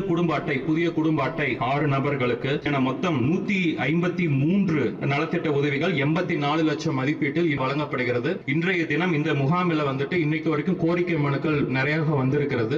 குடும்ப அட்டை புதிய குடும்ப அட்டை ஆறு நபர்களுக்கு என மொத்தம் நூத்தி ஐம்பத்தி மூன்று நலத்திட்ட உதவிகள் எண்பத்தி நாலு லட்சம் மதிப்பீட்டில் வழங்கப்படுகிறது இன்றைய தினம் இந்த முகாமில் வந்துட்டு இன்னைக்கு வரைக்கும் கோரிக்கை மனுக்கள் நிறைய வந்திருக்கிறது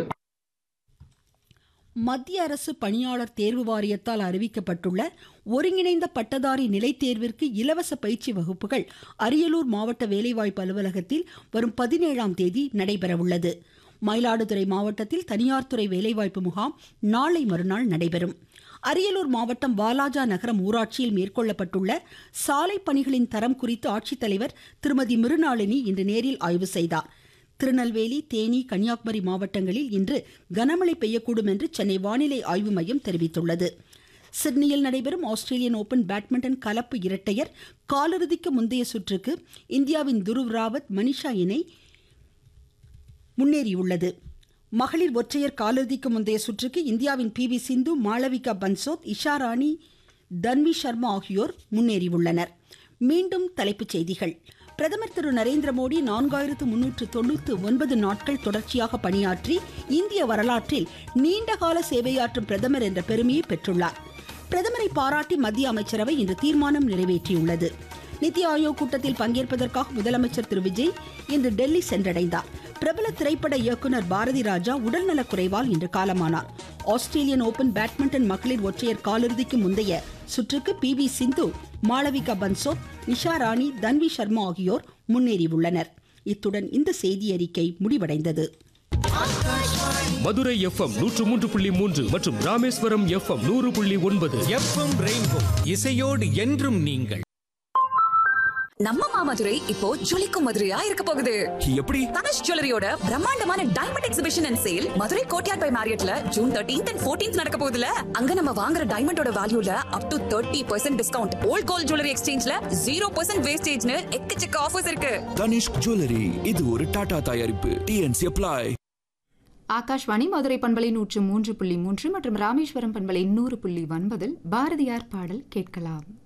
மத்திய அரசு பணியாளர் தேர்வு வாரியத்தால் அறிவிக்கப்பட்டுள்ள ஒருங்கிணைந்த பட்டதாரி நிலைத் தேர்விற்கு இலவச பயிற்சி வகுப்புகள் அரியலூர் மாவட்ட வேலைவாய்ப்பு அலுவலகத்தில் வரும் பதினேழாம் தேதி நடைபெறவுள்ளது மயிலாடுதுறை மாவட்டத்தில் தனியார் துறை வேலைவாய்ப்பு முகாம் நாளை மறுநாள் நடைபெறும் அரியலூர் மாவட்டம் வாலாஜா நகரம் ஊராட்சியில் மேற்கொள்ளப்பட்டுள்ள சாலை பணிகளின் தரம் குறித்து ஆட்சித்தலைவர் திருமதி மிருநாளினி இன்று நேரில் ஆய்வு செய்தார் திருநெல்வேலி தேனி கன்னியாகுமரி மாவட்டங்களில் இன்று கனமழை பெய்யக்கூடும் என்று சென்னை வானிலை ஆய்வு மையம் தெரிவித்துள்ளது சிட்னியில் நடைபெறும் ஆஸ்திரேலியன் ஓபன் பேட்மிண்டன் கலப்பு இரட்டையர் காலிறுதிக்கு முந்தைய சுற்றுக்கு இந்தியாவின் துருவ் ராவத் மனிஷா இணை முன்னேறியுள்ளது மகளிர் ஒற்றையர் காலிறுதிக்கு முந்தைய சுற்றுக்கு இந்தியாவின் பி வி சிந்து மாளவிகா பன்சோத் இஷா ராணி தன்வி சர்மா ஆகியோர் முன்னேறியுள்ளனர் மீண்டும் தலைப்புச் செய்திகள் பிரதமர் திரு நரேந்திர மோடி நான்காயிரத்து முன்னூற்று தொண்ணூற்று ஒன்பது நாட்கள் தொடர்ச்சியாக பணியாற்றி இந்திய வரலாற்றில் நீண்டகால சேவையாற்றும் பிரதமர் என்ற பெருமையை பெற்றுள்ளார் பிரதமரை பாராட்டி மத்திய அமைச்சரவை இன்று தீர்மானம் நிறைவேற்றியுள்ளது நித்தி ஆயோக் கூட்டத்தில் பங்கேற்பதற்காக முதலமைச்சர் திரு விஜய் இன்று டெல்லி சென்றடைந்தார் பிரபல திரைப்பட இயக்குனர் பாரதி ராஜா உடல்நலக் குறைவால் இன்று காலமானார் ஆஸ்திரேலியன் ஓபன் பேட்மிண்டன் மகளிர் ஒற்றையர் காலிறுதிக்கு முந்தைய சுற்றுக்கு பி வி சிந்து மாளவிகா பன்சோத் நிஷா ராணி தன்வி சர்மா ஆகியோர் முன்னேறியுள்ளனர் இத்துடன் இந்த செய்தியறிக்கை முடிவடைந்தது மதுரை எஃப்எம் நூற்று மூன்று புள்ளி மூன்று மற்றும் ராமேஸ்வரம் எஃப்எம் நூறு புள்ளி ஒன்பது எஃப்எம் ரெயின்போ இசையோடு என்றும் நீங்கள் நம்ம மாமதுரை இப்போ ஜொலிக்கும் மதுரையா இருக்க போகுது எப்படி தனுஷ் ஜுவல்லரியோட பிரம்மாண்டமான diamond exhibition and sale Madurai courtyard by மேரியட்ல ஜூன் தேர்ட்டீன்த் அண்ட் ஃபோர்டீன்த் நடக்க போகுதுல அங்க நம்ம வாங்குற டைமண்டோட வேல்யூல up to thirty percent discount old gold jewellery எக்ஸ்சேஞ்ச்ல ஜீரோ பர்சன்ட் வேஸ்டேஜ்னு எக்கச்சக்க ஆஃபர்ஸ் இருக்கு தனிஷ்க் ஜுவல்லரி இது ஒரு டாடா தயாரிப்பு டிஎன்சி அப்ளை ஆகாஷ்வாணி மதுரை பண்பலை நூற்று மூன்று புள்ளி மூன்று மற்றும் ராமேஸ்வரம் பண்பலை நூறு புள்ளி ஒன்பதில் பாரதியார் பாடல் கேட்கலாம்